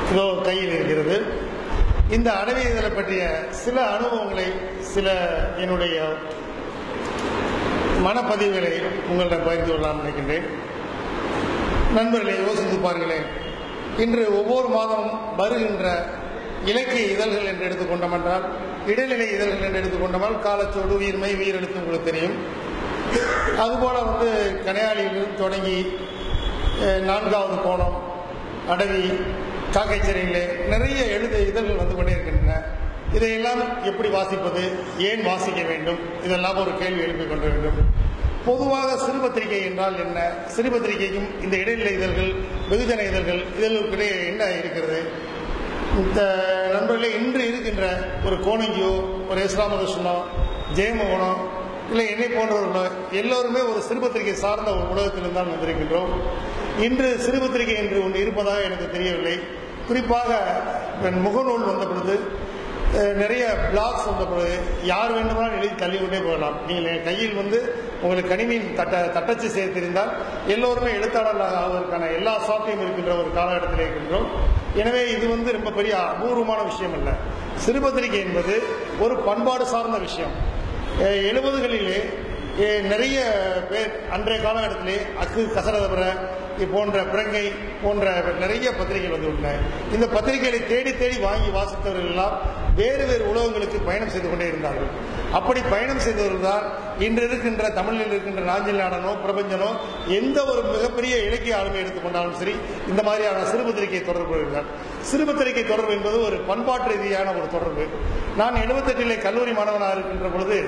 இதோ கையில் இருக்கிறது இந்த அடவி இதழை பற்றிய சில அனுபவங்களை சில என்னுடைய மனப்பதிவுகளை உங்களிடம் பகிர்ந்து கொள்ளலாம் நினைக்கின்றேன் நண்பர்களை யோசித்து பாருங்களேன் இன்று ஒவ்வொரு மாதம் வருகின்ற இலக்கிய இதழ்கள் என்று எடுத்துக்கொண்டோம் என்றால் இடைநிலை இதழ்கள் என்று எடுத்துக்கொண்டோமால் காலச்சோடு உயிர்மை உயிரெழுத்து உங்களுக்கு தெரியும் அதுபோல வந்து கனையாளியிலிருந்து தொடங்கி அஹ், நான்காவது கோணம் அடவி காக்கைச்சேரியிலே நிறைய எழுத இதழ்கள் வந்து கொண்டே இருக்கின்றன இதையெல்லாம் எப்படி வாசிப்பது ஏன் வாசிக்க வேண்டும் இதெல்லாம் ஒரு கேள்வி எழுப்பிக் கொள்ள வேண்டும் பொதுவாக சிறுபத்திரிகை என்றால் என்ன சிறுபத்திரிகைக்கும் இந்த இடைநிலை இதழ்கள் வெகுஜன இதழ்கள் இதழ்களுக்கிடையே என்ன இருக்கிறது இந்த நண்பர்களே இன்று இருக்கின்ற ஒரு கோணங்கியோ ஒரு இஸ்லாமகிருஷ்ணனோ ஜெயமோகனோ இல்லை என்னை போன்றவர்களோ எல்லோருமே ஒரு சிறுபத்திரிகை சார்ந்த ஒரு உலகத்திலிருந்து தான் வந்திருக்கின்றோம் இன்று சிறுபத்திரிகை என்று ஒன்று இருப்பதாக எனக்கு தெரியவில்லை குறிப்பாக என் முகநூல் வந்த பொழுது அஹ், நிறைய பிளாக்ஸ் வந்த பொழுது யார் வேண்டுமானாலும் எழுதி தள்ளிக்கொண்டே போகலாம் நீங்கள் என் கையில் வந்து உங்களுக்கு கணினியின் தட்ட தட்டச்சு செய்ய தெரிந்தால் எல்லோருமே எழுத்தாளர்களாக ஆவதற்கான எல்லா சாத்தியம் இருக்கின்ற ஒரு காலகட்டத்தில் இருக்கின்றோம் எனவே இது வந்து ரொம்ப பெரிய அபூர்வமான விஷயம் அல்ல சிறுபத்திரிகை என்பது ஒரு பண்பாடு சார்ந்த விஷயம் அஹ், எழுபதுகளிலே அஹ், நிறைய பேர் அன்றைய காலகட்டத்திலே அக்கு கசரதபுர போன்ற பிறங்கை போன்ற நிறைய பத்திரிகைகள் வந்து உள்ளன இந்த பத்திரிகைகளை தேடி தேடி வாங்கி வாசித்தவர்கள் எல்லாம் வேறு வேறு உலகங்களுக்கு பயணம் செய்து கொண்டே இருந்தார்கள் அப்படி பயணம் செய்தவர்கள் தான் இன்று இருக்கின்ற தமிழில் இருக்கின்ற நாஞ்சில் நாடனோ பிரபஞ்சனோ எந்த ஒரு மிகப்பெரிய இலக்கிய ஆளுமை எடுத்துக்கொண்டாலும் சரி இந்த மாதிரியான சிறுபத்திரிகை தொடர்பு இருந்தார் சிறுபத்திரிகை தொடர்பு என்பது ஒரு பண்பாட்டு ரீதியான ஒரு தொடர்பு நான் எழுபத்தெட்டிலே கல்லூரி மாணவனாக இருக்கின்ற பொழுது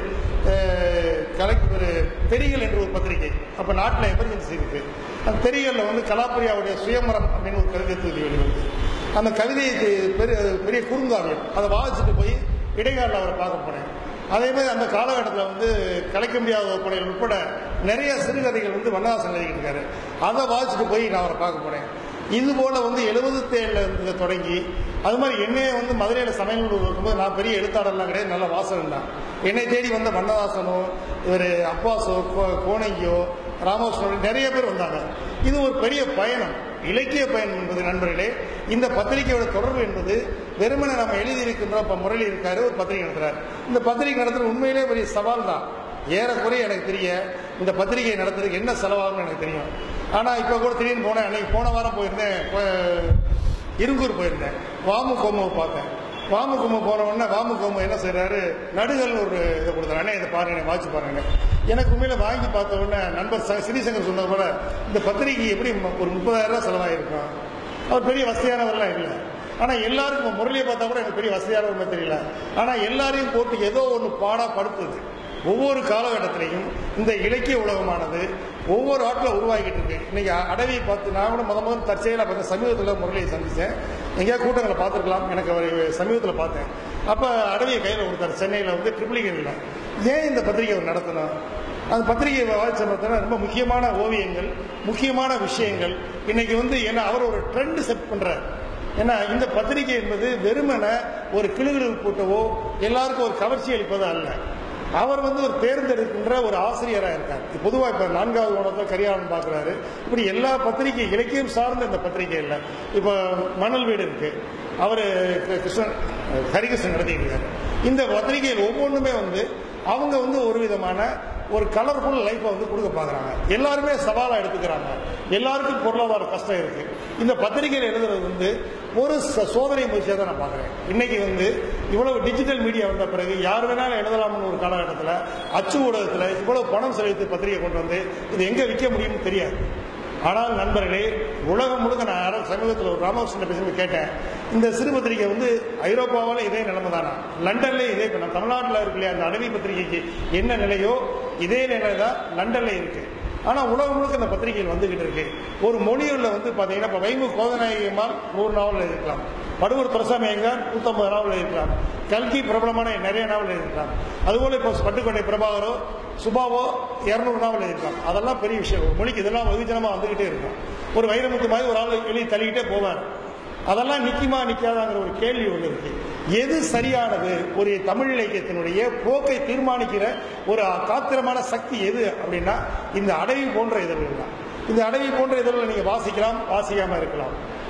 அஹ், கலை ஒரு தெரிகள் என்று ஒரு பத்திரிகை அப்போ நாட்டில் எமர்ஜென்சி இருக்கு அந்த தெரிகளில் வந்து கலாப்பிரியாவுடைய சுயமரம் அப்படின்னு ஒரு கவிதை தொகுதி வெளிவந்து அந்த கவிதையை தெ- பெரிய பெரிய குறுங்காவியம் அதை வாசிச்சுட்டு போய் இடைக்காலில் அவரை பார்க்க போனேன் அதே மாதிரி அந்த காலகட்டத்தில் வந்து கலைக்க முடியாத ஒப்பனைகள் உட்பட நிறைய சிறுகதைகள் வந்து வண்ணதாசன் எழுதிக்கிட்டு இருக்காரு அதை வாசிச்சுட்டு போய் நான் அவரை பார்க்க போனேன் இது போல வந்து எழுபத்தி ஏழுல இருந்து தொடங்கி அது மாதிரி என்னைய வந்து மதுரையில் சமையல் இருக்கும்போது நான் பெரிய எழுத்தாளர்லாம் கிடையாது நல்ல வாசகன் தான் என்னை தேடி வந்த வண்ணதாசனோ இவர் அப்பாஸோ கோ- கோணங்கியோ ராமகிருஷ்ணன் நிறைய பேர் வந்தாங்க இது ஒரு பெரிய பயணம் இலக்கிய பயணம் என்பது நண்பர்களே இந்த பத்திரிகையோட தொடர்பு என்பது வெறுமனே நம்ம எழுதியிருக்கின்றோம் இப்போ முரளி இருக்காரு ஒரு பத்திரிகை நடத்துறாரு இந்த பத்திரிகை நடத்துறது உண்மையிலே பெரிய சவால் தான் ஏறக்குறைய எனக்கு தெரிய இந்த பத்திரிகை நடத்துறதுக்கு என்ன செலவாகும்னு எனக்கு தெரியும் ஆனால் இப்போ கூட திடீர்னு போனேன் அன்னைக்கு போன வாரம் போயிருந்தேன் கோ- இருங்கூர் போயிருந்தேன் வாமு கோமுவை பார்த்தேன் வாமு கோமு போன உடனே வாமு கோமு என்ன செய்றாரு நடுகள் ஒரு இதை கொடுத்தாரு அண்ணே இதை பாருங்க வாட்சி பாருங்க எனக்கு உண்மையில வாங்கி பார்த்த உடனே நண்பர் ச- ஸ்ரீசங்கர் சொன்னது போல இந்த பத்திரிகை எப்படி ம- ஒரு முப்பதாயிரம் ரூபாய் செலவாயிருக்கும் அவர் பெரிய வசதியானவர்லாம் இல்லை ஆனா எல்லாருக்கும் இப்ப முரளியை பார்த்தா கூட எனக்கு பெரிய வசதியானவர் மாதிரி தெரியல ஆனா எல்லாரையும் போட்டு ஏதோ ஒன்று பாடா படுத்துது ஒவ்வொரு காலகட்டத்திலையும் இந்த இலக்கிய உலகமானது ஒவ்வொரு ஆட்டில் உருவாகிட்டு இருக்கு இன்னைக்கு அடவியை பார்த்து நான் கூட முத முதல் தற்செயலாக பார்த்தேன் சமீபத்தில் முரளியை சந்திச்சேன் எங்கேயா கூட்டங்களை பார்த்துருக்கலாம் எனக்கு அவர் சமீபத்தில் பார்த்தேன் அப்போ அடவியை கையில் கொடுத்தாரு சென்னையில் வந்து ட்ரிபிளிகனில் ஏன் இந்த பத்திரிகை அவர் நடத்தணும் அந்த பத்திரிகை வாய்ச்சி பார்த்தோன்னா ரொம்ப முக்கியமான ஓவியங்கள் முக்கியமான விஷயங்கள் இன்னைக்கு வந்து ஏன்னா அவர் ஒரு ட்ரெண்ட் செட் பண்றாரு ஏன்னா இந்த பத்திரிகை என்பது வெறுமனே ஒரு கிளுகிழு கூட்டவோ எல்லாருக்கும் ஒரு கவர்ச்சி அளிப்பதோ அல்ல அவர் வந்து ஒரு தேர்ந்தெடுக்கின்ற ஒரு ஆசிரியராக இருக்கார் பொதுவாக இப்போ நான்காவது உணவத்தில் கரியாளன் பார்க்குறாரு இப்படி எல்லா பத்திரிகை இலக்கியம் சார்ந்த இந்த பத்திரிகை இல்லை இப்போ மணல் வீடு இருக்கு அவர் கிருஷ்ணன் ஹரிகிருஷ்ணன் நடத்திட்டு இருக்காரு இந்த பத்திரிகைகள் ஒவ்வொன்றுமே வந்து அவங்க வந்து ஒரு விதமான ஒரு கலர்ஃபுல் லைஃப்பை வந்து கொடுக்க பார்க்குறாங்க எல்லாருமே சவாலாக எடுத்துக்கிறாங்க எல்லாருக்கும் பொருளாதார கஷ்டம் இருக்கு இந்த பத்திரிகையில் எழுதுறது வந்து ஒரு ச- சோதனை முயற்சியாக தான் நான் பார்க்குறேன் இன்னைக்கு வந்து இவ்வளவு டிஜிட்டல் மீடியா வந்த பிறகு யார் வேணாலும் எழுதலாம்னு ஒரு காலகட்டத்தில் அச்சு ஊடகத்தில் இவ்வளவு பணம் செலவித்து பத்திரிகை கொண்டு வந்து இது எங்கே விற்க முடியும்னு தெரியாது ஆனால் நண்பர்களே உலகம் முழுக்க நான் யாரோ சமீபத்தில் ஒரு ராமகிருஷ்ணன் பேசும்போது கேட்டேன் இந்த சிறு பத்திரிகை வந்து ஐரோப்பாவில் இதே நிலைமை தானா லண்டன்ல இதே இப்போ நம்ம தமிழ்நாட்டில் இருக்கு இல்லையா அந்த அடவி பத்திரிகைக்கு என்ன நிலையோ இதே நிலை தான் லண்டன்ல இருக்கு ஆனால் உலகம் முழுக்க இந்த பத்திரிகைகள் வந்துகிட்டு இருக்கு ஒரு மொழிகளில் வந்து பார்த்தீங்கன்னா இப்போ வைமு கோதநாயகமால் நூறு நாவல் எழுதிக்கலாம் படுவூர் துரசாமி ஐயங்கார் நூற்றம்பது நாவல் எழுதிக்கலாம் கல்கி பிரபலமான நிறைய நாவல் எழுதிக்கலாம் அதுபோல இப்போ பட்டுக்கோட்டை பிரபாகரோ சுபாவோ இரநூறு நாவல் எழுதிக்கலாம் அதெல்லாம் பெரிய விஷயம் ஒரு மொழிக்கு இதெல்லாம் வெகுஜனமாக வந்துகிட்டே இருக்கும் ஒரு வைரமுத்து மாதிரி ஒரு ஆள் எழுதி தள்ளிக்கிட்டே போவார் அதெல்லாம் நிக்குமா நிக்காதாங்கிற ஒரு கேள்வி ஒன்று இருக்கு எது சரியானது ஒரு தமிழ் இலக்கியத்தினுடைய போக்கை தீர்மானிக்கிற ஒரு காத்திரமான சக்தி எது அப்படின்னா இந்த அடவி போன்ற இதழ்கள் தான் இந்த அடவி போன்ற இதழ்களை நீங்க வாசிக்கலாம் வாசிக்காம இருக்கலாம்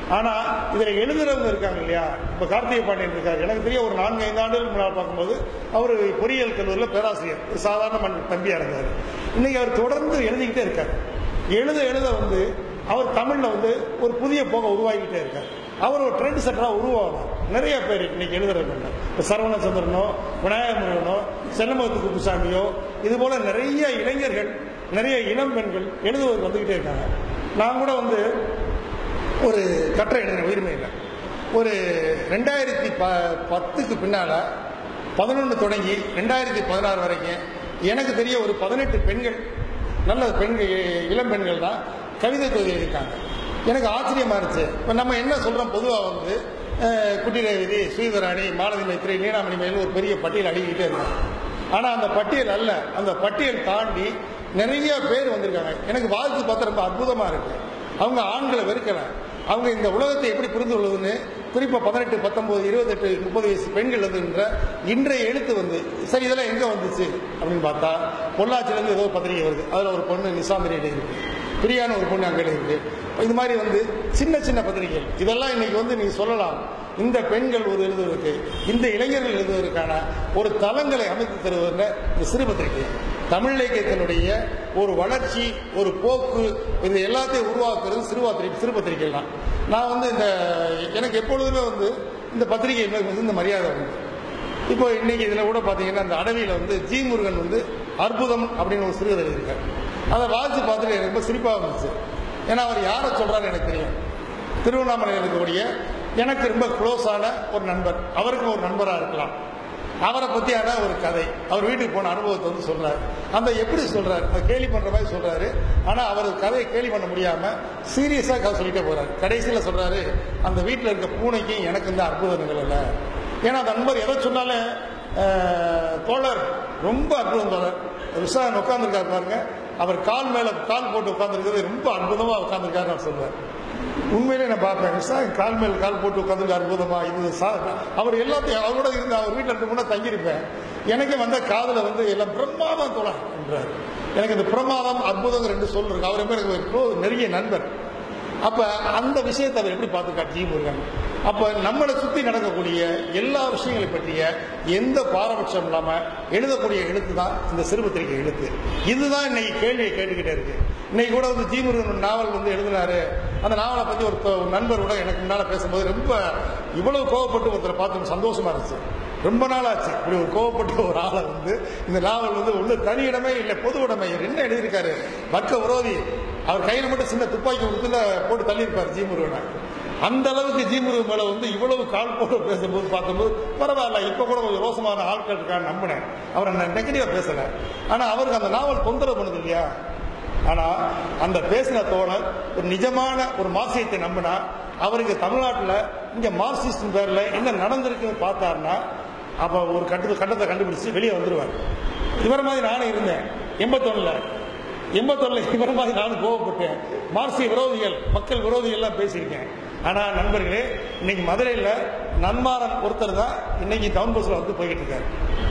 ஆனா இதுல எழுதுறவங்க இருக்காங்க இல்லையா இப்ப கார்த்திகை பாண்டியன் இருக்காரு எனக்கு தெரிய ஒரு நான்கு ஐந்து ஆண்டுகளுக்கு முன்னால் பார்க்கும்போது அவர் பொறியியல் கல்லூரியில் பேராசிரியர் ஒரு சாதாரண மண் தம்பியா இருந்தார் இன்னைக்கு அவர் தொடர்ந்து எழுதிக்கிட்டே இருக்காரு எழுத எழுத வந்து அவர் தமிழ்ல வந்து ஒரு புதிய போக உருவாக்கிட்டே இருக்கார் அவர் ஒரு ட்ரெண்ட் செட்டரா உருவாகணும் நிறைய பேர் இன்னைக்கு எழுதுறவங்க இப்போ சரவண சந்திரனோ விநாயக முருகனோ செல்லமுகத்து குப்புசாமியோ இது போல நிறைய இளைஞர்கள் நிறைய இளம் பெண்கள் எழுதுவதற்கு வந்துகிட்டே இருக்காங்க நான் கூட வந்து ஒரு கட்டுரை எழுதின உரிமையில் ஒரு ரெண்டாயிரத்தி ப பத்துக்கு பின்னால பதினொன்று தொடங்கி ரெண்டாயிரத்தி பதினாறு வரைக்கும் எனக்கு தெரிய ஒரு பதினெட்டு பெண்கள் நல்ல பெண்கள் இளம் பெண்கள் தான் கவிதை தொகுதி எழுதியிருக்காங்க எனக்கு ஆச்சரியமா இருந்துச்சு இப்போ நம்ம என்ன சொல்றோம் பொதுவாக வந்து அஹ், குட்டி ரேவதி ஸ்ரீதராணி மாலதி மைத்ரி நீனாமணி மேல் ஒரு பெரிய பட்டியல் அடிக்கிட்டே இருக்காங்க ஆனா அந்த பட்டியல் அல்ல அந்த பட்டியல் தாண்டி நிறைய பேர் வந்திருக்காங்க எனக்கு வாழ்த்து பார்த்தா ரொம்ப அற்புதமா இருக்கு அவங்க ஆண்களை வெறுக்கல அவங்க இந்த உலகத்தை எப்படி புரிந்து கொள்வதுன்னு குறிப்பா பதினெட்டு பத்தொன்பது இருபத்தெட்டு முப்பது வயசு பெண்கள் எழுதுகின்ற இன்றைய எழுத்து வந்து சரி இதெல்லாம் எங்க வந்துச்சு அப்படின்னு பார்த்தா பொள்ளாச்சியில இருந்து ஏதோ ஒரு பத்திரிகை வருது அதுல ஒரு பொண்ணு நிசாந்திரி இருக்கு பிரியான்னு ஒரு பொண்ணு அங்கே இருக்கு இது மாதிரி வந்து சின்ன சின்ன பத்திரிகைகள் இதெல்லாம் இன்னைக்கு வந்து நீங்க சொல்லலாம் இந்த பெண்கள் ஒரு எழுதுவதற்கு இந்த இளைஞர்கள் எழுதுவதற்கான ஒரு தளங்களை அமைத்து தருவதில் இந்த சிறு பத்திரிகை தமிழ் இலக்கியத்தினுடைய ஒரு வளர்ச்சி ஒரு போக்கு இது எல்லாத்தையும் உருவாக்குறது சிறு பத்திரிகை சிறு பத்திரிகைகள் தான் நான் வந்து இந்த எனக்கு எப்பொழுதுமே வந்து இந்த பத்திரிகை மேல் வந்து இந்த மரியாதை உண்டு இப்போ இன்னைக்கு இதுல கூட பாத்தீங்கன்னா அந்த அடவியில வந்து ஜி முருகன் வந்து அற்புதம் அப்படின்னு ஒரு சிறுகதை எழுதியிருக்காரு அதை வாசிச்சு பார்த்துட்டு எனக்கு ரொம்ப சிரிப்பா இருந்துச்சு ஏன்னா அவர் யாரை சொல்றாரு எனக்கு தெரியும் திருவண்ணாமலையில் இருக்கக்கூடிய எனக்கு ரொம்ப க்ளோஸான ஒரு நண்பர் அவருக்கும் ஒரு நண்பரா இருக்கலாம் அவரை பத்தியான ஒரு கதை அவர் வீட்டுக்கு போன அனுபவத்தை வந்து சொல்றாரு அந்த எப்படி சொல்றாரு அது கேலி பண்ற மாதிரி சொல்றாரு ஆனா அவர் கதையை கேலி பண்ண முடியாம சீரியஸா கதை சொல்லிட்டே போறாரு கடைசியில சொல்றாரு அந்த வீட்டுல இருக்க பூனைக்கு எனக்கு இந்த அற்புத நிகழல ஏன்னா அந்த நண்பர் எதை சொன்னாலும் அஹ், தோழர் ரொம்ப அற்புதம் தோழர் விசாரணை உட்கார்ந்துருக்காரு பாருங்க அவர் கால் மேல கால் போட்டு உட்கார்ந்துருக்கிறது ரொம்ப அற்புதமா உட்கார்ந்துருக்காரு நான் சொல்லுவேன் உண்மையிலே நான் பார்ப்பேன் விவசாயம் கால் மேல் கால் போட்டு உட்காந்து அற்புதமா இது சா- அவர் எல்லாத்தையும் அவரோட இருந்து அவர் வீட்டில் இருக்க முன்னே தங்கியிருப்பேன் எனக்கு வந்த காதுல வந்து எல்லாம் பிரமாதம் தோழர் என்றார் எனக்கு இந்த பிரமாதம் அற்புதம் ரெண்டு சொல் இருக்கு அவர் எப்படி எனக்கு ஒரு close, நெருங்கிய நண்பர் அப்ப அந்த விஷயத்தை அவர் எப்படி பார்த்துருக்காரு ஜி முருகன் அப்ப நம்மளை சுத்தி நடக்கக்கூடிய எல்லா விஷயங்களை பற்றிய எந்த பாரபட்சம் இல்லாம எழுதக்கூடிய எழுத்து தான் இந்த சிறுபத்திரிகை எழுத்து இதுதான் இன்னைக்கு கேள்வியை கேட்டுக்கிட்டே இருக்கு இன்னைக்கு கூட வந்து ஜி முருகன் ஒரு நாவல் வந்து எழுதினாரு அந்த நாவலை பத்தி ஒரு தொ- ஒரு நண்பர் கூட எனக்கு முன்னால பேசும்போது ரொம்ப இவ்வளவு கோவப்பட்டு ஒருத்தரை பார்த்து சந்தோஷமா இருந்துச்சு ரொம்ப நாள் ஆச்சு இப்படி ஒரு கோவப்பட்ட ஒரு ஆளை வந்து இந்த நாவல் வந்து உள்ள தனி இடமே இல்லை பொது உடைமை இவர் என்ன எழுதியிருக்காரு வர்க்க விரோதி அவர் கையில மட்டும் சின்ன துப்பாக்கி கொடுத்துல போட்டு தள்ளியிருப்பார் ஜி முருகனை அந்த அளவுக்கு ஜி முருகன் மேல வந்து இவ்வளவு கால் போட்டு பேசும்போது பார்க்கும்போது பரவாயில்ல இப்ப கூட கொஞ்சம் ரோசமான ஆட்கள் இருக்கான்னு நம்பினேன் அவரை நான் நெகட்டிவா பேசல ஆனா அவருக்கு அந்த நாவல் தொந்தரவு பண்ணுது இல்லையா ஆனா அந்த பேசின தோழர் ஒரு நிஜமான ஒரு மார்க்சியத்தை நம்பினா அவருக்கு தமிழ்நாட்டுல இங்க மார்க்சிஸ்ட் பேர்ல என்ன நடந்திருக்குன்னு பார்த்தாருன்னா அப்ப ஒரு கட்டத்தை கட்டத்தை கண்டுபிடிச்சு வெளியே வந்துருவார் இவர மாதிரி நானும் இருந்தேன் எண்பத்தொன்னுல எண்பத்தொன்னுல இவர மாதிரி நானும் கோவப்பட்டேன் மார்க்சிய விரோதிகள் மக்கள் விரோதிகள் எல்லாம் பேசியிருக்கேன் ஆனா நண்பர்களே இன்னைக்கு மதுரையில நன்மாரன் ஒருத்தர் தான் இன்னைக்கு டவுன் பஸ்ல வந்து போய்கிட்டு இருக்காரு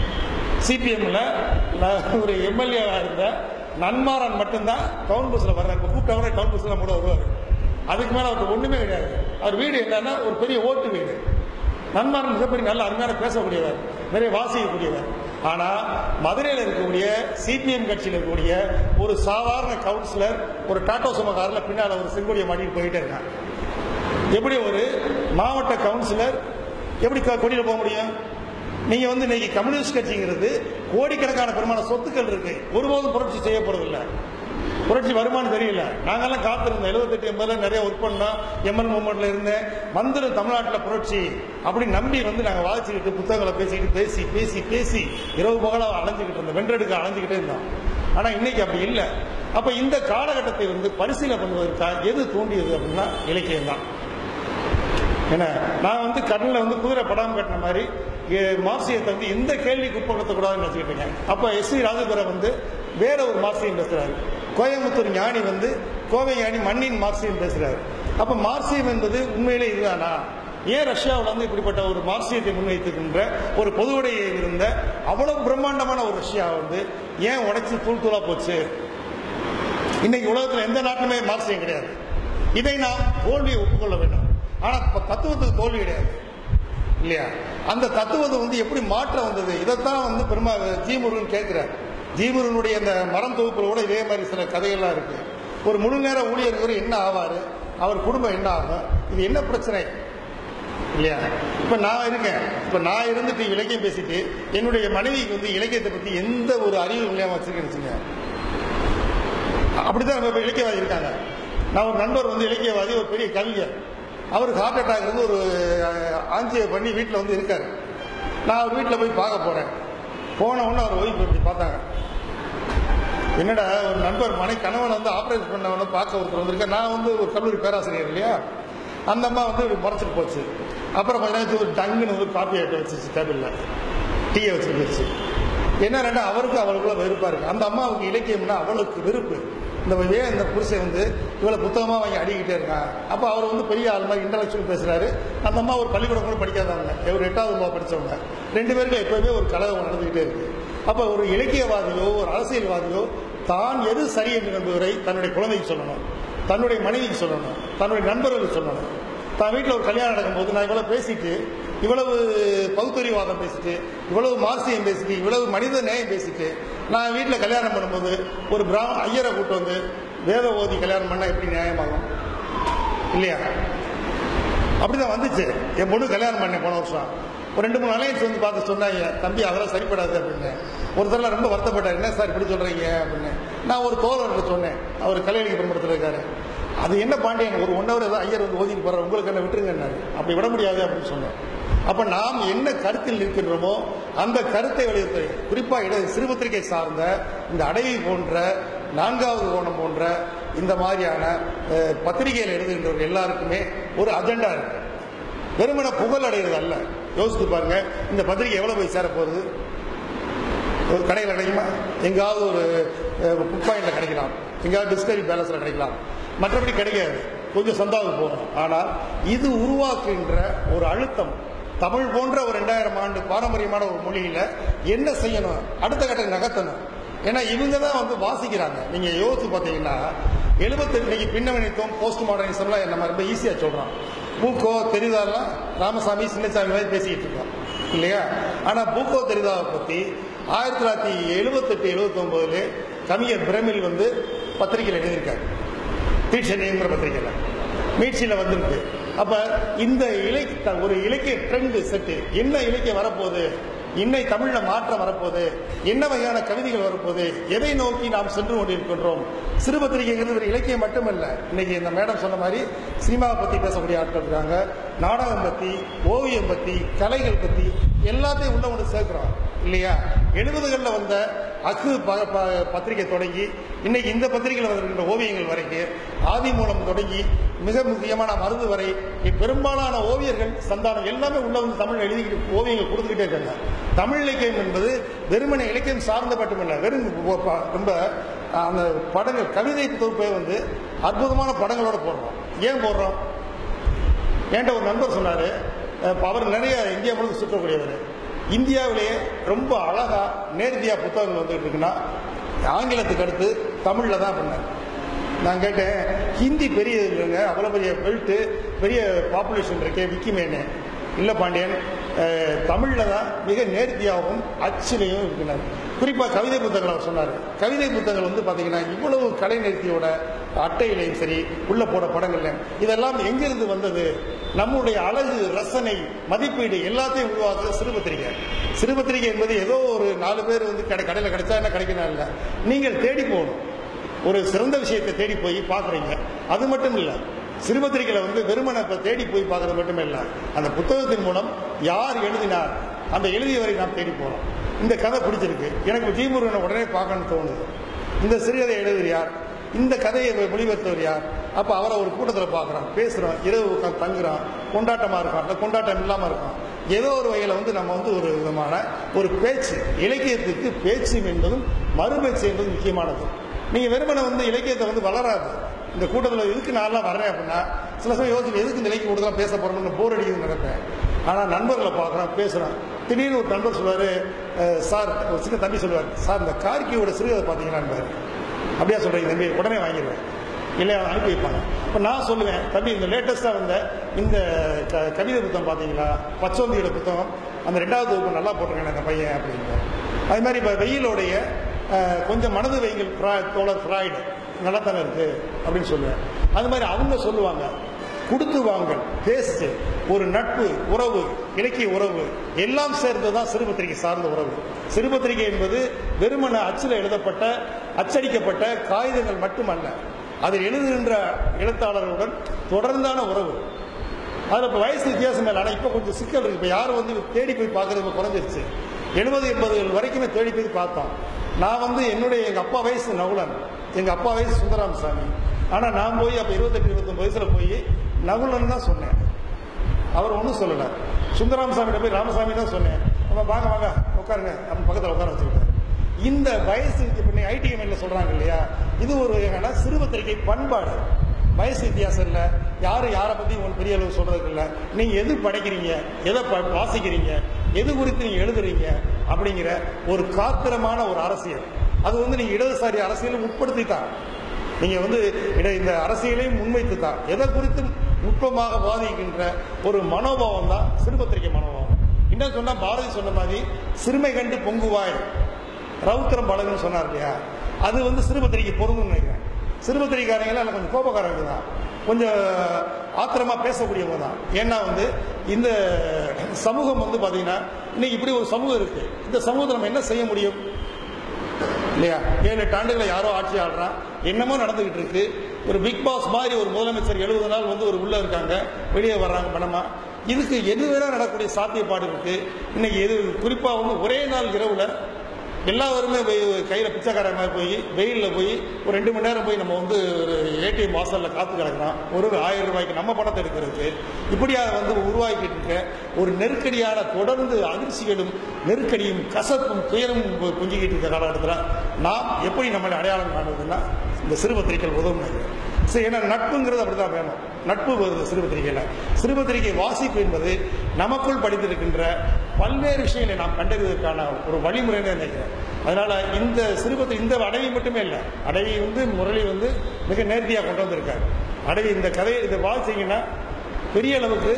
சிபிஎம்ல ஒரு எம்எல்ஏ இருந்த நன்மாறன் மட்டும்தான் டவுன் பஸ்ல வர்றாரு இப்ப கூப்பிட்டவரே டவுன் பஸ்ல கூட வருவார் அதுக்கு மேல அவருக்கு ஒண்ணுமே கிடையாது அவர் வீடு என்னன்னா ஒரு பெரிய ஓட்டு வீடு நன்மாறன் மிகப்பெரிய நல்ல அருமையான பேசக்கூடியவர் நிறைய வாசிக்கக்கூடியவர் ஆனா மதுரையில் இருக்கக்கூடிய சிபிஎம் கட்சியில் இருக்கக்கூடிய ஒரு சாதாரண கவுன்சிலர் ஒரு டாட்டோ சும கார்ல பின்னால ஒரு செங்கோடியை மாட்டிட்டு போயிட்டே இருக்காங்க எப்படி ஒரு மாவட்ட கவுன்சிலர் எப்படி க- கொடியில போக முடியும் நீங்க வந்து இன்னைக்கு கம்யூனிஸ்ட் கட்சிங்கிறது கோடிக்கணக்கான பெருமான சொத்துக்கள் இருக்கு ஒருபோதும் புரட்சி செய்யப்படுறதில்ல புரட்சி வருமானு தெரியல நாங்கெல்லாம் காத்திருந்தோம் எழுபத்தெட்டு எண்பதுல நிறைய ஒர்க் பண்ணோம் எம்எல் மூமெண்ட்ல இருந்தேன் வந்துடும் தமிழ்நாட்டில் புரட்சி அப்படி நம்பி வந்து நாங்க வாசிச்சுக்கிட்டு புத்தகங்களை பேசிக்கிட்டு பேசி பேசி பேசி இரவு பகலா அலைஞ்சுக்கிட்டு இருந்தோம் வென்றெடுக்க அலைஞ்சுக்கிட்டே இருந்தோம் ஆனா இன்னைக்கு அப்படி இல்லை அப்ப இந்த காலகட்டத்தை வந்து பரிசீலனை பண்ணுவதற்காக எது தூண்டியது அப்படின்னா இலக்கியம் தான் என்ன நான் வந்து கடல்ல வந்து குதிரை படாம கட்டின மாதிரி எ, மார்க்சியத்தை வந்து எந்த கேள்விக்கு உட்படுத்தக்கூடாதுன்னு நினைச்சுக்கிட்டு இருக்கேன் அப்ப எஸ் சி ராஜதுரை வந்து வேற ஒரு மார்க்சியம் பேசுறாரு கோயம்புத்தூர் ஞானி வந்து கோவை ஞானி மண்ணின் மார்க்சியம் பேசுறாரு அப்ப மார்க்சியம் என்பது உண்மையிலே இதுதானா ஏன் ரஷ்யாவில் வந்து இப்படிப்பட்ட ஒரு மார்க்சியத்தை முன்வைத்துக்கின்ற ஒரு பொதுவுடையை இருந்த அவ்வளவு பிரம்மாண்டமான ஒரு ரஷ்யா வந்து ஏன் உடைச்சு தூள் தூளா போச்சு இன்னைக்கு உலகத்தில் எந்த நாட்டிலுமே மார்க்சியம் கிடையாது இதை நாம் தோல்வியை ஒப்புக்கொள்ள வேண்டும் ஆனா இப்ப தத்துவத்துக்கு தோல்வி கிடையாது இல்லையா அந்த தத்துவத்தை வந்து எப்படி மாற்றம் வந்தது இதைத்தான் வந்து பெருமா ஜி முருகன் கேட்கிறார் ஜி முருகனுடைய அந்த மரம் தொகுப்புல கூட இதே மாதிரி சில கதைகள்லாம் இருக்கு ஒரு முழு நேர ஊழியர் இருக்கிறவர் என்ன ஆவாரு அவர் குடும்பம் என்ன ஆகும் இது என்ன பிரச்சனை இல்லையா இப்ப நான் இருக்கேன் இப்ப நான் இருந்துட்டு இலக்கியம் பேசிட்டு என்னுடைய மனைவிக்கு வந்து இலக்கியத்தை பத்தி எந்த ஒரு அறிவு இல்லாம வச்சிருக்கேன்னு அப்படிதான் நம்ம இப்ப இலக்கியவாதி இருக்காங்க நான் ஒரு நண்பர் வந்து இலக்கியவாதி ஒரு பெரிய கவிஞர் அவருக்கு ஹார்ட் அட்டாக் இருந்து ஒரு ஆஞ்சியை பண்ணி வீட்டில் வந்து இருக்காரு நான் அவர் வீட்டில் போய் பார்க்க போறேன் போன உடனே அவர் ஒய்ஃப் இப்படி பார்த்தாங்க என்னடா ஒரு நண்பர் மனை கணவன் வந்து ஆபரேஷன் பண்ணவன பார்க்க ஒருத்தர் வந்திருக்கேன் நான் வந்து ஒரு கல்லூரி பேராசிரியர் இல்லையா அந்த அம்மா வந்து இப்படி முறைச்சிட்டு போச்சு அப்புறம் கொஞ்ச நேரத்துக்கு ஒரு டங்குன்னு ஒரு காப்பி ஆட்ட வச்சுச்சு டேபிளில் டீயை வச்சுட்டு போச்சு என்ன ரெண்டா அவருக்கு அவளுக்குள்ள வெறுப்பா இருக்கு அந்த அம்மாவுக்கு இலக்கியம்னா அவளுக்கு வெறுப்பு இந்த ஏன் இந்த புருஷன் வந்து இவ்வளவு புத்தகமா வாங்கி அடிக்கிட்டே இருக்கான் அப்ப அவர் வந்து பெரிய ஆள் மாதிரி இன்டலெக்சுவல் பேசுறாரு அந்த அம்மா ஒரு பள்ளிக்கூடம் கூட படிக்காதவங்க ஒரு எட்டாவது ரூபா படிச்சவங்க ரெண்டு பேருக்கும் எப்பவுமே ஒரு கலகம் நடந்துகிட்டே இருக்கு அப்ப ஒரு இலக்கியவாதியோ ஒரு அரசியல்வாதியோ தான் எது சரி என்று நம்புவரை தன்னுடைய குழந்தைக்கு சொல்லணும் தன்னுடைய மனைவிக்கு சொல்லணும் தன்னுடைய நண்பர்களுக்கு சொல்லணும் தான் வீட்டில் ஒரு கல்யாணம் நடக்கும்போது நான் இவ்வளவு பேசிட்டு இவ்வளவு பகுத்தறிவாதம் பேசிட்டு இவ்வளவு மார்சியம் பேசிட்டு இவ்வளவு மனித நேயம் பேசிட்டு நான் வீட்டில் கல்யாணம் பண்ணும்போது ஒரு பிராம ஐயரை கூட்டு வந்து வேத ஓதி கல்யாணம் பண்ணா எப்படி நியாயமாகும் இல்லையா அப்படிதான் வந்துச்சு என் பொண்ணு கல்யாணம் பண்ணேன் போன வருஷம் ஒரு ரெண்டு மூணு அலையன்ஸ் வந்து பார்த்து சொன்னாங்க தம்பி அதெல்லாம் சரிப்படாது அப்படின்னு ஒருத்தர்லாம் ரொம்ப வருத்தப்பட்டார் என்ன சார் இப்படி சொல்றீங்க அப்படின்னு நான் ஒரு தோழர்கிட்ட சொன்னேன் அவர் கல்யாணிக்கு பயன்படுத்திட்டு இருக்காரு அது என்ன பாண்டியன் ஒரு ஒன் ஹவர் ஏதாவது ஐயர் வந்து ஓதிட்டு போறாரு உங்களுக்கு என்ன விட்டுருங்க அப்படி விட முடியாது அப்படின்னு சொன்னேன் அப்ப நாம் என்ன கருத்தில் இருக்கின்றோமோ அந்த கருத்தை வலியுறுத்த குறிப்பா இட சிறுபத்திரிகை சார்ந்த இந்த அடவி போன்ற நான்காவது கோணம் போன்ற இந்த மாதிரியான அஹ், பத்திரிகையில் எழுதுகின்றவர்கள் எல்லாருக்குமே ஒரு அஜெண்டா இருக்கு வெறுமன புகழ் அடைகிறது அல்ல யோசித்து பாருங்க இந்த பத்திரிகை எவ்வளவு போய் சேர போகுது ஒரு கடையில் கிடைக்குமா எங்காவது ஒரு புக் பாயிண்ட்ல கிடைக்கலாம் எங்காவது டிஸ்கவரி பேலன்ஸ்ல கிடைக்கலாம் மற்றபடி கிடைக்காது கொஞ்சம் சந்தாவுக்கு போகணும் ஆனால் இது உருவாக்குகின்ற ஒரு அழுத்தம் தமிழ் போன்ற ஒரு ரெண்டாயிரம் ஆண்டு பாரம்பரியமான ஒரு மொழியில என்ன செய்யணும் அடுத்த கட்ட நகர்த்தணும் ஏன்னா இவங்க தான் வந்து வாசிக்கிறாங்க நீங்க யோசிச்சு பார்த்தீங்கன்னா எழுபத்தி இன்னைக்கு பின்னவனித்துவம் போஸ்ட் மாடர்னிசம்லாம் நம்ம ரொம்ப ஈஸியா சொல்றோம் பூக்கோ தெரிதாலாம் ராமசாமி சின்னசாமி மாதிரி பேசிக்கிட்டு இருக்கோம் இல்லையா ஆனா பூக்கோ தெரிதாவை பத்தி ஆயிரத்தி தொள்ளாயிரத்தி எழுபத்தெட்டு எழுபத்தி ஒன்பதுல கவிஞர் பிரமிழ் வந்து பத்திரிகையில் எழுதியிருக்காரு தீட்சணிங்கிற பத்திரிகையில் மீட்சியில் வந்திருக்கு அப்ப இந்த இலக்கிய ஒரு இலக்கிய ட்ரெண்ட் செட்டு என்ன இலக்கியம் வரப்போகுது இன்னை தமிழ்ல மாற்றம் வரப்போகுது என்ன வகையான கவிதைகள் வரப்போகுது எதை நோக்கி நாம் சென்று கொண்டிருக்கின்றோம் சிறு பத்திரிகைங்கிறது ஒரு இலக்கியம் மட்டுமல்ல இன்னைக்கு இந்த மேடம் சொன்ன மாதிரி சினிமாவை பத்தி பேசக்கூடிய ஆட்கள் இருக்காங்க நாடகம் பத்தி ஓவியம் பத்தி கலைகள் பத்தி எல்லாத்தையும் உள்ள ஒன்று சேர்க்கிறோம் இல்லையா எழுபதுகளில் வந்த அக்கு ப- ப- பத்திரிகை தொடங்கி இன்னைக்கு இந்த பத்திரிகையில் வந்திருக்கின்ற ஓவியங்கள் வரைக்கும் ஆதி மூலம் தொடங்கி மிக முக்கியமான மருது வரை பெரும்பாலான ஓவியர்கள் சந்தானம் எல்லாமே உள்ள வந்து தமிழ் எழுதிக்கிட்டு ஓவியங்கள் கொடுத்துக்கிட்டே இருக்காங்க தமிழ் இலக்கியம் என்பது வெறுமனை இலக்கியம் சார்ந்த மட்டுமல்ல வெறும் ஒ- ப- ரொம்ப அந்த படங்கள் கவிதை தொகுப்பை வந்து அற்புதமான படங்களோட போடுறோம் ஏன் போடுறோம் என்கிட்ட ஒரு நண்பர் சொன்னாரு அஹ் அவர் நிறைய இந்தியா முழுக்க சுற்றக்கூடியவர் இந்தியாவிலேயே ரொம்ப அழகா நேர்த்தியா புத்தகங்கள் வந்துட்டு இருக்குன்னா ஆங்கிலத்துக்கு அடுத்து தமிழ்ல தான் பண்ணார் நான் கேட்டேன் ஹிந்தி பெரிய இல்லைங்க அவ்வளோ பெரிய பெல்ட்டு பெரிய பாப்புலேஷன் இருக்கே விக்கிமேனு இல்லை பாண்டியன் அஹ், தமிழ்ல தான் மிக நேர்த்தியாகவும் அச்சிலையும் இருக்கிறார் குறிப்பாக கவிதை புத்தகங்கள் அவர் சொன்னார் கவிதை புத்தகங்கள் வந்து பார்த்தீங்கன்னா இவ்வளவு கலை நேர்த்தியோட அட்டையிலையும் சரி உள்ள போட படங்கள்ல இதெல்லாம் எங்கிருந்து வந்தது நம்முடைய அழகு ரசனை மதிப்பீடு எல்லாத்தையும் உருவாக்குற சிறுபத்திரிகை சிறுபத்திரிகை என்பது ஏதோ ஒரு நாலு பேர் வந்து கடை கடையில் கிடைச்சா என்ன கிடைக்கணும் இல்லை நீங்கள் தேடி போகணும் ஒரு சிறந்த விஷயத்தை தேடி போய் பார்க்குறீங்க அது மட்டும் இல்லை சிறுபத்திரிகையில வந்து வெறுமனை இப்ப தேடி போய் பார்க்கறது மட்டுமே இல்லை அந்த புத்தகத்தின் மூலம் யார் எழுதினார் அந்த எழுதியவரை நாம் தேடி போகலாம் இந்த கதை பிடிச்சிருக்கு எனக்கு ஜீமுருகனை உடனே பார்க்கணும்னு தோணுது இந்த சிறுகதை எழுதுகிற யார் இந்த கதையை மொழிபெயர்த்தவர் யார் அப்ப அவரை ஒரு கூட்டத்தில் பார்க்குறான் பேசுறோம் இரவு உட்காந்து தங்குறான் கொண்டாட்டமா இருக்கான் அந்த கொண்டாட்டம் இல்லாம இருக்கான் ஏதோ ஒரு வகையில வந்து நம்ம வந்து ஒரு விதமான ஒரு பேச்சு இலக்கியத்துக்கு பேச்சு என்பதும் மறுபேச்சு என்பதும் முக்கியமானது நீங்க வெறுமனை வந்து இலக்கியத்தை வந்து வளராது இந்த கூட்டத்தில் எதுக்கு நான்லாம் வர்றேன் அப்படின்னா சில சமயம் யோசிச்சு எதுக்கு இந்த இலக்கிய கூட்டத்தில் பேச போறோம்னு போர் அடிக்குதுன்னு நினைப்பேன் ஆனா நண்பர்களை பார்க்குறோம் பேசுறோம் திடீர்னு ஒரு நண்பர் சொல்லுவாரு "அஹ், சார் ஒரு சின்ன தம்பி சொல்லுவார் சார் இந்த கார்கியோட சிறுகதை பார்த்தீங்களான்னு அப்படியா சொல்றீங்க தம்பி உடனே வாங்கிடுவேன் இல்லையா அனுப்பி வைப்பாங்க இப்போ நான் சொல்லுவேன் தம்பி இந்த லேட்டஸ்ட்டாக வந்த இந்த க- கவிதை புத்தகம் பார்த்தீங்களா பச்சோந்தியோட புத்தகம் அந்த ரெண்டாவது வகுப்பு நல்லா போட்டிருக்கேன் அந்த பையன் அப்படிங்க அது மாதிரி இப்போ வெயிலோடைய அஹ், கொஞ்சம் மனது வைங்கள் ஃப்ரா- தோழர் ஃப்ராய்டு நல்லா தானே இருக்கு அப்படின்னு சொல்லுவேன் அது மாதிரி அவங்க சொல்லுவாங்க கொடுத்து வாங்கல் பேஸ்ட் ஒரு நட்பு உறவு இலக்கிய உறவு எல்லாம் சேர்ந்து தான் சிறுபத்திரிகை சார்ந்த உறவு சிறுபத்திரிகை என்பது வெறுமன அச்சில் எழுதப்பட்ட அச்சடிக்கப்பட்ட காகிதங்கள் மட்டுமல்ல அதில் எழுதுகின்ற எழுத்தாளர்களுடன் தொடர்ந்தான உறவு அதில் இப்போ வயசு வித்தியாசம் இல்லை ஆனால் இப்போ கொஞ்சம் சிக்கல் இருக்கு இப்போ யாரும் வந்து தேடி போய் பார்க்கறது இப்போ குறைஞ்சிருச்சு எழுபது எண்பதுகள் வரைக்குமே தேடி போய் பார்த்தோம் நான் வந்து என்னுடைய எங்கள் அப்பா வயசு நகுலன் எங்கள் அப்பா வயசு சுந்தராம் சாமி ஆனால் நான் போய் அப்போ இருபத்தெட்டு இருபத்தொம்பது வயசில் போய் நகுலன் தான் சொன்னேன் அவர் ஒன்றும் சொல்லலை சுந்தராம் சாமிகிட்ட போய் ராமசாமி தான் சொன்னேன் நம்ம வாங்க வாங்க உட்காருங்க நம்ம பக்கத்தில் உட்கார வச்சுக்கிட்டார் இந்த வயசு இப்போ நீ ஐடிஎம்எல்ல சொல்கிறாங்க இல்லையா இது ஒரு என்னன்னா சிறுபத்திரிகை பண்பாடு வயசு வித்தியாசம் இல்லை யாரும் யாரை பற்றி உங்களுக்கு பெரிய அளவு சொல்றதுக்கு இல்லை நீங்கள் எது படைக்கிறீங்க எதை ப- வாசிக்கிறீங்க எது குறித்து நீங்கள் எழுதுறீங்க அப்படிங்கிற ஒரு காத்திரமான ஒரு அரசியல் அது வந்து நீங்கள் இடதுசாரி அரசியலும் உட்படுத்தித்தான் நீங்க வந்து இட- இந்த அரசியலையும் முன்வைத்து தான் எதை குறித்து நுட்பமாக வாதிக்கின்ற ஒரு மனோபாவம் தான் சிறுபத்திரிகை மனோபாவம் இன்னும் சொன்னா பாரதி சொன்ன மாதிரி சிறுமை கண்டு பொங்குவாய் ரவுத்திரம் பழகுன்னு சொன்னார் இல்லையா அது வந்து சிறுபத்திரிகை பொருந்தும்னு நினைக்கிறேன் சிறுபத்திரிகாரங்க எல்லாம் கொஞ்சம் கோபக்காரங்க தான் கொஞ்சம் ஆத்திரமா பேசக்கூடியவங்க தான் ஏன்னா வந்து இந்த சமூகம் வந்து பாத்தீங்கன்னா இன்னைக்கு இப்படி ஒரு சமூகம் இருக்கு இந்த சமூகத்தை நம்ம என்ன செய்ய முடியும் இல்லையா ஏழு எட்டு ஆண்டுகளை யாரோ ஆட்சி ஆடுறான் என்னமோ நடந்துகிட்டு இருக்கு ஒரு பிக் பாஸ் மாதிரி ஒரு முதலமைச்சர் எழுபது நாள் வந்து ஒரு உள்ள இருக்காங்க வெளியே வர்றாங்க பணமா இதுக்கு எது வேணா நடக்கக்கூடிய சாத்தியப்பாடு இருக்கு இன்னைக்கு எது குறிப்பா வந்து ஒரே நாள் இரவுல எல்லாருமே போய் கையில் பிச்சைக்கார மாதிரி போய் வெயிலில் போய் ஒரு ரெண்டு மணி நேரம் போய் நம்ம வந்து ஒரு ஏடிஎம் வாசலில் காத்து கிடக்கிறோம் ஒரு ஆயிரம் ரூபாய்க்கு நம்ம பணத்தை எடுக்கிறதுக்கு இப்படியா வந்து உருவாக்கிட்டு இருக்க ஒரு நெருக்கடியான தொடர்ந்து அதிர்ச்சிகளும் நெருக்கடியும் கசப்பும் துயரும் குஞ்சிக்கிட்டு இருக்க காலகட்டத்தில் நாம் எப்படி நம்மளை அடையாளம் காணுவதுன்னா இந்த சிறுபத்திரிகைகள் உதவும் நினைக்கிறேன் சரி ஏன்னா நட்புங்கிறது அப்படிதான் வேணும் நட்பு வருது சிறுபத்திரிகையில் சிறுபத்திரிகை வாசிப்பு என்பது நமக்குள் படித்திருக்கின்ற பல்வேறு விஷயங்களை நாம் கண்டறிவதற்கான ஒரு வழிமுறைன்னு நினைக்கிறேன் அதனால இந்த சிறுபத்திரி இந்த அடவி மட்டுமே இல்லை அடவி வந்து முரளி வந்து மிக நேர்த்தியாக கொண்டு வந்திருக்காரு அடவி இந்த கதையை இதை வாசிங்கன்னா பெரிய அளவுக்கு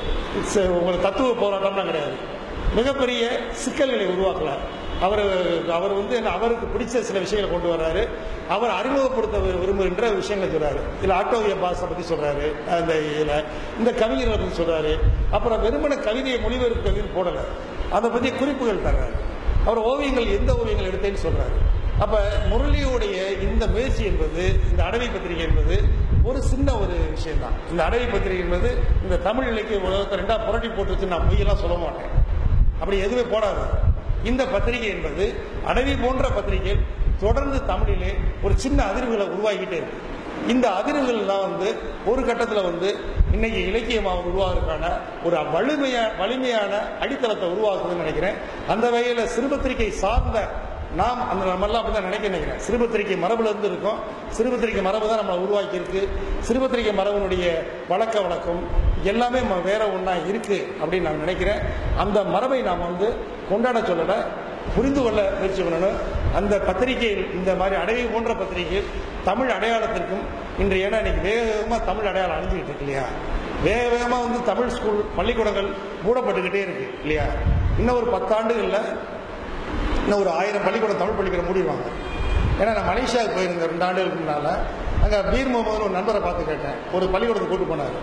ச- உங்களுக்கு தத்துவ போராட்டம்லாம் கிடையாது மிகப்பெரிய சிக்கல்களை உருவாக்கல அவர் அவர் வந்து என்ன அவருக்கு பிடிச்ச சில விஷயங்களை கொண்டு வர்றாரு அவர் அறிமுகப்படுத்த விரு- விரும்புகின்ற விஷயங்களை சொல்றாரு இதுல ஆட்டோவிய பாஸை பத்தி சொல்றாரு அந்த இதுல இந்த கவிஞர்களை பத்தி சொல்றாரு அப்புறம் வெறுமன கவிதையை மொழிபெயர்ப்பு போடல அதை பத்தி குறிப்புகள் தர்றாரு அவர் ஓவியங்கள் எந்த ஓவியங்கள் எடுத்தேன்னு சொல்றாரு அப்ப முரளியுடைய இந்த முயற்சி என்பது இந்த அடவி பத்திரிகை என்பது ஒரு சின்ன ஒரு விஷயம் தான் இந்த அடவி பத்திரிகை என்பது இந்த தமிழ் இலக்கிய உலகத்தை ரெண்டா புரட்டி போட்டுச்சு நான் பொய்யெல்லாம் சொல்ல மாட்டேன் அப்படி எதுவுமே போடாது இந்த பத்திரிகை என்பது அடவி போன்ற பத்திரிகைகள் தொடர்ந்து தமிழிலே ஒரு சின்ன அதிர்வுகளை உருவாக்கிட்டே இருக்கு இந்த அதிர்வுகள் தான் வந்து ஒரு கட்டத்தில் வந்து இன்னைக்கு இலக்கியமாக உருவாகிறதுக்கான ஒரு வலிமையா வலிமையான அடித்தளத்தை உருவாக்குதுன்னு நினைக்கிறேன் அந்த வகையில் சிறுபத்திரிகை சார்ந்த நாம் அந்த நம்மெல்லாம் அப்படி தான் நினைக்க நினைக்கிறேன் சிறுபத்திரிகை மரபுல இருந்து இருக்கோம் சிறுபத்திரிகை மரபு தான் நம்மளை உருவாக்கி இருக்கு சிறுபத்திரிகை மரபனுடைய வழக்க வழக்கம் எல்லாமே ம- வேற ஒன்றா இருக்கு அப்படின்னு நான் நினைக்கிறேன் அந்த மரபை நாம் வந்து கொண்டாட சொல்லல புரிந்து கொள்ள முயற்சி பண்ணணும் அந்த பத்திரிகையில் இந்த மாதிரி அடவி போன்ற பத்திரிகைகள் தமிழ் அடையாளத்திற்கும் இன்று ஏன்னா இன்னைக்கு வேக வேகமாக தமிழ் அடையாளம் அழிஞ்சுக்கிட்டு இருக்கு இல்லையா வேக வேகமாக வந்து தமிழ் ஸ்கூல் பள்ளிக்கூடங்கள் மூடப்பட்டுக்கிட்டே இருக்கு இல்லையா இன்னும் ஒரு பத்தாண்டுகளில் இன்னும் ஒரு ஆயிரம் பள்ளிக்கூடம் தமிழ் பள்ளிக்கூடம் மூடிடுவாங்க ஏன்னா நான் மலேசியாவுக்கு போயிருந்தேன் ரெண்டு ஆண்டுகளுக்கு முன்னால் அங்கே பீர் முகமது ஒரு நண்பரை பார்த்து கேட்டேன் ஒரு பள்ளிக்கூடத்துக்கு கூட்டு போனார்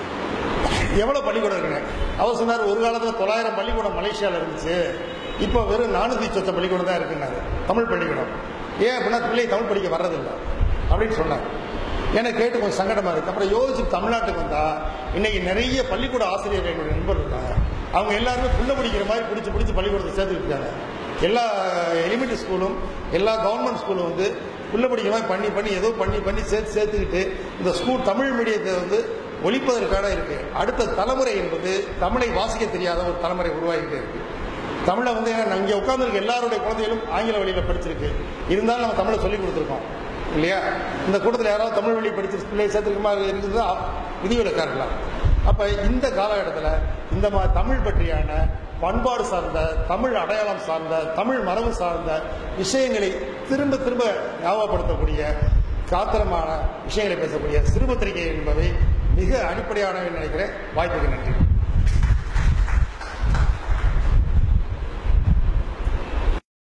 எவ்வளோ பள்ளிக்கூடம் இருக்குங்க அவர் சொன்னார் ஒரு காலத்தில் தொள்ளாயிரம் பள்ளிக்கூடம் மலேசியாவில் இருந்துச்சு இப்போ வெறும் நானூற்றி சொச்ச பள்ளிக்கூடம் தான் இருக்குன்னாரு தமிழ் பள்ளிக்கூடம் ஏன் அப்படின்னா பிள்ளை தமிழ் படிக்க வர்றதில்லை அப்படின்னு சொன்னார் எனக்கு கேட்டு கொஞ்சம் சங்கடமா இருக்கு அப்புறம் யோசிச்சு தமிழ்நாட்டுக்கு வந்தா இன்னைக்கு நிறைய பள்ளிக்கூட ஆசிரியர்கள் என்னுடைய நண்பர் இருக்காங்க அவங்க எல்லாருமே புள்ள படிக்கிற மாதிரி பிடிச்சி பிடிச்சி பள்ளிக்கூடத்தை சேர்த்துக்கிட்டு இருக்காங்க எல்லா எலிமெண்ட்ரி ஸ்கூலும் எல்லா கவர்மெண்ட் ஸ்கூலும் வந்து புள்ள படிக்கிற மாதிரி பண்ணி பண்ணி ஏதோ பண்ணி பண்ணி சேர்த்து சேர்த்துக்கிட்டு இந்த ஸ்கூல் தமிழ் மீடியத்தை வந்து ஒழிப்பதற்கான இருக்கு அடுத்த தலைமுறை என்பது தமிழை வாசிக்க தெரியாத ஒரு தலைமுறை உருவாகிட்டே இருக்கு தமிழை வந்து ஏன்னா இங்கே உட்கார்ந்துருக்க எல்லாருடைய குழந்தைகளும் ஆங்கில வழியில் படிச்சிருக்கு இருந்தாலும் நம்ம தமிழை சொல்லி கொடுத்துருக்கோம் இல்லையா இந்த கூட்டத்தில் யாராவது தமிழ் வழி படிச்சு பிள்ளை சேர்த்துருக்குமா இருக்குது விதிவிலக்கா இருக்கலாம் அப்போ இந்த காலகட்டத்தில் இந்த மாதிரி தமிழ் பற்றியான பண்பாடு சார்ந்த தமிழ் அடையாளம் சார்ந்த தமிழ் மரபு சார்ந்த விஷயங்களை திரும்ப திரும்ப ஞாபகப்படுத்தக்கூடிய காத்திரமான விஷயங்களை பேசக்கூடிய சிறுபத்திரிகை என்பவை மிக அடிப்படையானவை நினைக்கிறேன் வாய்ப்புக்கு நன்றி